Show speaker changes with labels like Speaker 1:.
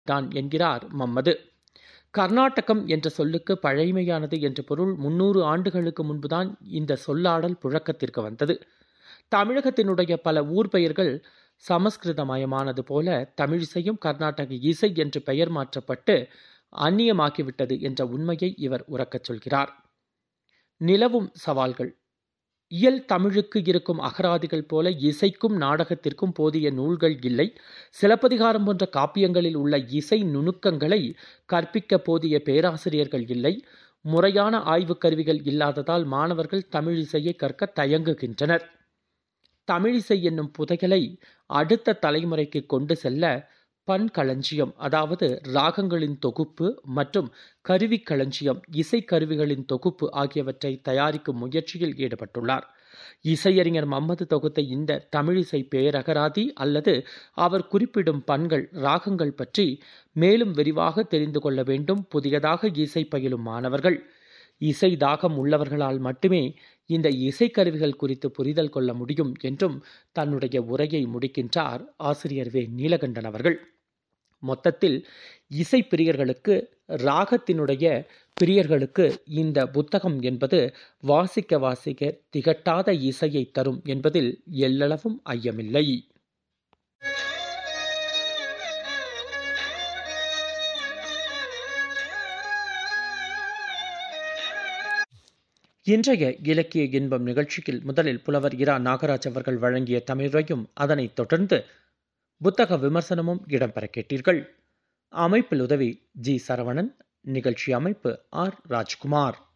Speaker 1: தான் என்கிறார் மம்மது கர்நாடகம் என்ற சொல்லுக்கு பழைமையானது என்ற பொருள் முன்னூறு ஆண்டுகளுக்கு முன்புதான் இந்த சொல்லாடல் புழக்கத்திற்கு வந்தது தமிழகத்தினுடைய பல ஊர் பெயர்கள் சமஸ்கிருதமயமானது போல தமிழிசையும் கர்நாடக இசை என்று பெயர் மாற்றப்பட்டு அந்நியமாக்கிவிட்டது என்ற உண்மையை இவர் உறக்கச் சொல்கிறார் நிலவும் சவால்கள் இயல் தமிழுக்கு இருக்கும் அகராதிகள் போல இசைக்கும் நாடகத்திற்கும் போதிய நூல்கள் இல்லை சிலப்பதிகாரம் போன்ற காப்பியங்களில் உள்ள இசை நுணுக்கங்களை கற்பிக்க போதிய பேராசிரியர்கள் இல்லை முறையான ஆய்வுக் கருவிகள் இல்லாததால் மாணவர்கள் தமிழிசையை கற்க தயங்குகின்றனர் தமிழிசை என்னும் புதையலை அடுத்த தலைமுறைக்கு கொண்டு செல்ல பண்களஞ்சியம் அதாவது ராகங்களின் தொகுப்பு மற்றும் கருவிக்களஞ்சியம் இசைக்கருவிகளின் தொகுப்பு ஆகியவற்றை தயாரிக்கும் முயற்சியில் ஈடுபட்டுள்ளார் இசையறிஞர் மம்மது தொகுத்த இந்த தமிழிசை பேரகராதி அல்லது அவர் குறிப்பிடும் பண்கள் ராகங்கள் பற்றி மேலும் விரிவாக தெரிந்து கொள்ள வேண்டும் புதியதாக இசை பயிலும் மாணவர்கள் இசை தாகம் உள்ளவர்களால் மட்டுமே இந்த இசைக்கருவிகள் குறித்து புரிதல் கொள்ள முடியும் என்றும் தன்னுடைய உரையை முடிக்கின்றார் ஆசிரியர் வே நீலகண்டன் அவர்கள் மொத்தத்தில் இசை பிரியர்களுக்கு ராகத்தினுடைய பிரியர்களுக்கு இந்த புத்தகம் என்பது வாசிக்க வாசிக்க திகட்டாத இசையை தரும் என்பதில் எல்லளவும் ஐயமில்லை இன்றைய இலக்கிய இன்பம் நிகழ்ச்சியில் முதலில் புலவர் இரா நாகராஜ் அவர்கள் வழங்கிய தமிழையும் அதனைத் தொடர்ந்து புத்தக விமர்சனமும் இடம்பெற கேட்டீர்கள் அமைப்பில் உதவி ஜி சரவணன் நிகழ்ச்சி அமைப்பு ஆர் ராஜ்குமார்